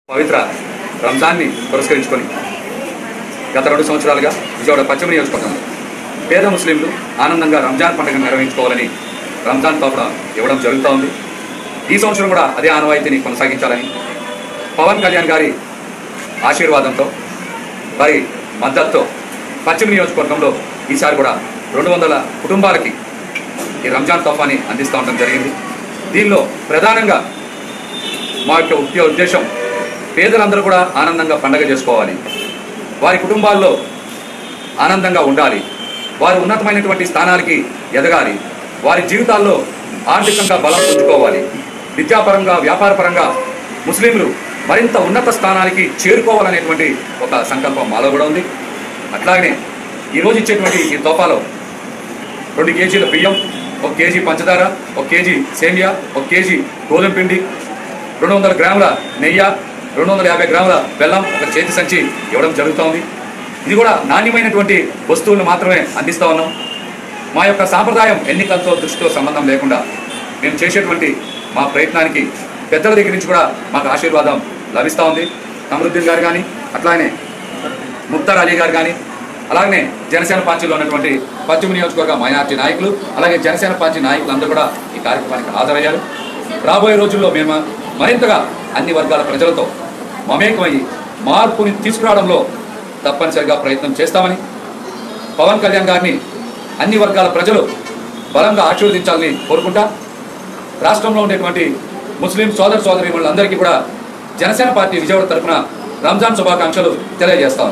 పవిత్ర రంజాన్ని పురస్కరించుకొని గత రెండు సంవత్సరాలుగా విజయవాడ పశ్చిమ నియోజకవర్గంలో పేద ముస్లింలు ఆనందంగా రంజాన్ పండుగను నిర్వహించుకోవాలని రంజాన్ తోపడ ఇవ్వడం జరుగుతూ ఉంది ఈ సంవత్సరం కూడా అదే ఆనవాయితీని కొనసాగించాలని పవన్ కళ్యాణ్ గారి ఆశీర్వాదంతో వారి మద్దతుతో పశ్చిమ నియోజకవర్గంలో ఈసారి కూడా రెండు వందల కుటుంబాలకి ఈ రంజాన్ తోఫాని అందిస్తూ ఉండడం జరిగింది దీనిలో ప్రధానంగా మా యొక్క ముఖ్య ఉద్దేశం పేదలందరూ కూడా ఆనందంగా పండగ చేసుకోవాలి వారి కుటుంబాల్లో ఆనందంగా ఉండాలి వారు ఉన్నతమైనటువంటి స్థానాలకి ఎదగాలి వారి జీవితాల్లో ఆర్థికంగా బలం పుంజుకోవాలి విద్యాపరంగా వ్యాపారపరంగా ముస్లింలు మరింత ఉన్నత స్థానానికి చేరుకోవాలనేటువంటి ఒక సంకల్పం మాలో కూడా ఉంది అట్లాగనే ఈరోజు ఇచ్చేటువంటి ఈ తోఫాలో రెండు కేజీల బియ్యం ఒక కేజీ పంచదార ఒక కేజీ సేమియా ఒక కేజీ గోధుమ పిండి రెండు వందల గ్రాముల నెయ్యి రెండు వందల యాభై గ్రాముల బెల్లం ఒక చేతి సంచి ఇవ్వడం జరుగుతోంది ఇది కూడా నాణ్యమైనటువంటి వస్తువులను మాత్రమే అందిస్తా ఉన్నాం మా యొక్క సాంప్రదాయం ఎన్నికలతో దృష్టితో సంబంధం లేకుండా మేము చేసేటువంటి మా ప్రయత్నానికి పెద్దల దగ్గర నుంచి కూడా మాకు ఆశీర్వాదం లభిస్తూ ఉంది అమరుద్దీన్ గారు కానీ అట్లానే ముక్తార్ అలీ గారు కానీ అలాగనే జనసేన పార్టీలో ఉన్నటువంటి పశ్చిమ నియోజకవర్గ మైనార్టీ నాయకులు అలాగే జనసేన పార్టీ నాయకులందరూ కూడా ఈ కార్యక్రమానికి హాజరయ్యారు రాబోయే రోజుల్లో మేము మరింతగా అన్ని వర్గాల ప్రజలతో మమేకమయ్యి మార్పుని తీసుకురావడంలో తప్పనిసరిగా ప్రయత్నం చేస్తామని పవన్ కళ్యాణ్ గారిని అన్ని వర్గాల ప్రజలు బలంగా ఆశీర్వదించాలని కోరుకుంటా రాష్ట్రంలో ఉండేటువంటి ముస్లిం సోదర సోదరీమణులందరికీ కూడా జనసేన పార్టీ విజయవాడ తరఫున రంజాన్ శుభాకాంక్షలు తెలియజేస్తాను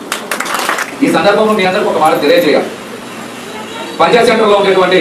ఈ సందర్భంలో మీ అందరికీ ఒక మాట తెలియజేయాలి పంచాయత్ సెంటర్లో ఉండేటువంటి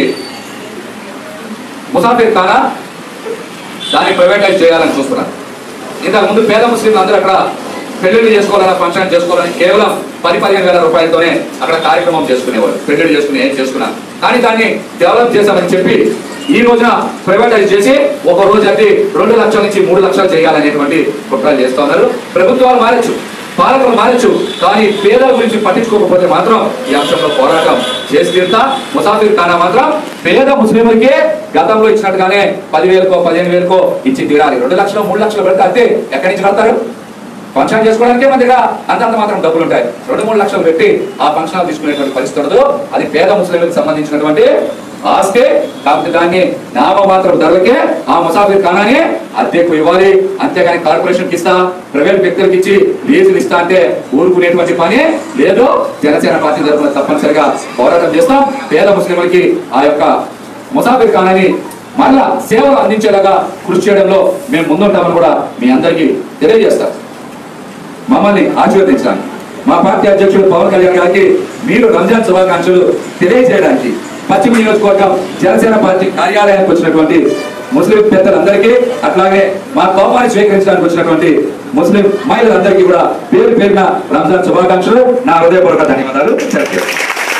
ముసాఫిర్ ఖానా దాన్ని ప్రైవేటైజ్ చేయాలని చూస్తున్నారు ఇంతకు ముందు పేద ముస్లింలు అందరూ అక్కడ పెళ్లిళ్ళు చేసుకోవాలన్నా ఫంక్షన్ చేసుకోవాలని కేవలం పది పదిహేను వేల రూపాయలతోనే అక్కడ కార్యక్రమం చేసుకునేవారు పెళ్లిళ్ళు చేసుకుని ఏం చేసుకున్నారు కానీ దాన్ని డెవలప్ చేశామని చెప్పి ఈ రోజున ప్రైవేటైజ్ చేసి ఒక రోజు అంటే రెండు లక్షల నుంచి మూడు లక్షలు చేయాలనేటువంటి కుట్రలు చేస్తా ఉన్నారు ప్రభుత్వాలు మారచ్చు పాలకులు మారచ్చు కానీ పేదల గురించి పట్టించుకోకపోతే మాత్రం ఈ అంశంలో పోరాటం చేసి తీరుతా ముసాఫిర్ ఖానా మాత్రం పేద ముస్లింలకే గతంలో ఇచ్చినట్టుగానే పదివేలకో పదిహేను వేలకో ఇచ్చి తీరాలి రెండు లక్షలు మూడు లక్షలు పెడితే అంతే ఎక్కడి నుంచి కడతారు ఫంక్షన్ చేసుకోవడానికే మన దగ్గర అంతంత మాత్రం డబ్బులు ఉంటాయి రెండు మూడు లక్షలు పెట్టి ఆ ఫంక్షన్ తీసుకునేటువంటి పరిస్థితి ఉండదు అది పేద ముస్లింలకు సంబంధించినటువంటి ఆస్తి కాకపోతే దాన్ని నామమాత్రం ధరలకే ఆ ముసాఫిర్ ఖానాని అద్దెకు ఇవ్వాలి అంతేగాని కార్పొరేషన్ కి ఇస్తా ప్రైవేట్ వ్యక్తులకు ఇచ్చి లీజులు ఇస్తా అంటే ఊరుకునేటువంటి పని లేదు జనసేన పార్టీ తరఫున తప్పనిసరిగా పోరాటం చేస్తాం పేద ముస్లింలకి ఆ యొక్క ముసాఫిర్ ఖానాని మరలా సేవలు అందించేలాగా కృషి చేయడంలో మేము ముందుంటామని కూడా మీ అందరికీ తెలియజేస్తాం మమ్మల్ని ఆశీర్వదించడానికి మా పార్టీ అధ్యక్షుడు పవన్ కళ్యాణ్ గారికి మీరు రంజాన్ శుభాకాంక్షలు తెలియజేయడానికి పశ్చిమ నియోజకవర్గం జనసేన పార్టీ కార్యాలయానికి వచ్చినటువంటి ముస్లిం పెద్దలందరికీ అట్లాగే మా కోపాన్ని స్వీకరించడానికి వచ్చినటువంటి ముస్లిం మహిళలందరికీ కూడా పేరు పేరున రంజాన్ శుభాకాంక్షలు నా హృదయపూర్వక ధన్యవాదాలు థ్యాంక్ యూ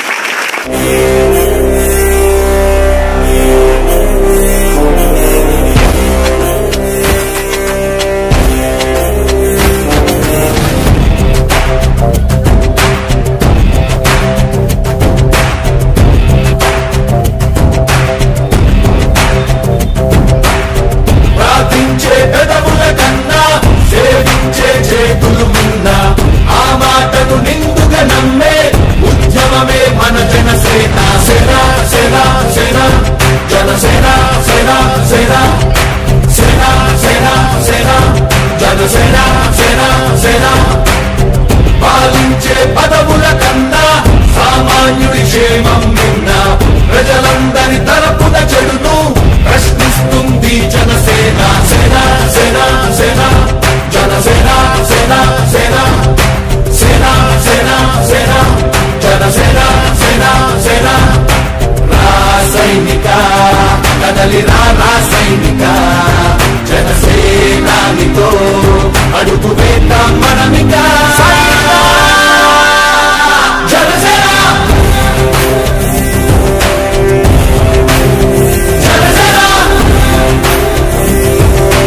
ప్రార్థించే పెదవుల కన్నా సేవించే చేతులు మిన్న ఆ మాటను నిండుగా నమ్మే ఉద్యమమే మన జనసేన సేన సేన సేన జనసేన సేన సేన సేన సేన సేన జనసేన సేన సేన పాలించే పదవుల కన్నా సామాన్యుడి క్షేమం నిన్న ప్రజలందరి తరపున చెడును ప్రశ్నిస్తుంది జనసేన సేన సేన సేన జనసేన సేన సేన సేన సేన సేన జనసేన సేన సేన రాసైనిక కదలి రా రాసైనిక జనసేనానితో అడుగు వేద్దాం మనమిక జనసేన జనసేన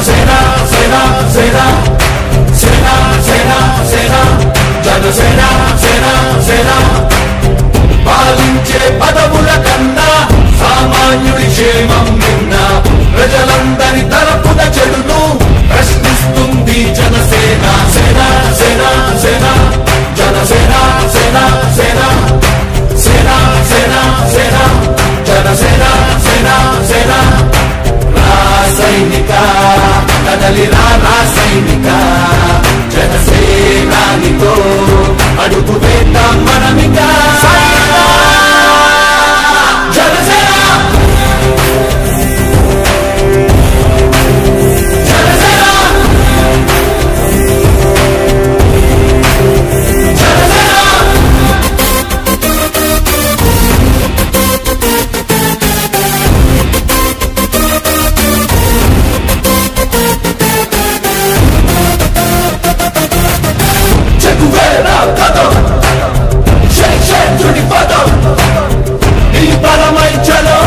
జనసేన సేన సేన సేన సేన సేన జనసేన సేన సేన పాలించే పదవుల కన్నా సామాన్యుడి క్షేమం నిన్న ప్రజలందరి తరపున చెడును ప్రశ్నిస్తుంది జనసేన సేన సేన సేన జనసేన సేన సేన సేన సేన సేన జనసేన సేన సేన రాసైనిక కదలి రాసైనిక జనసేనానితో అడుగు వేద్దాం మనమిక జనసేన జనసేన జనసేన చెక్కువేరా కథం శేషేంద్రుడి పదం నీ బలమై చలో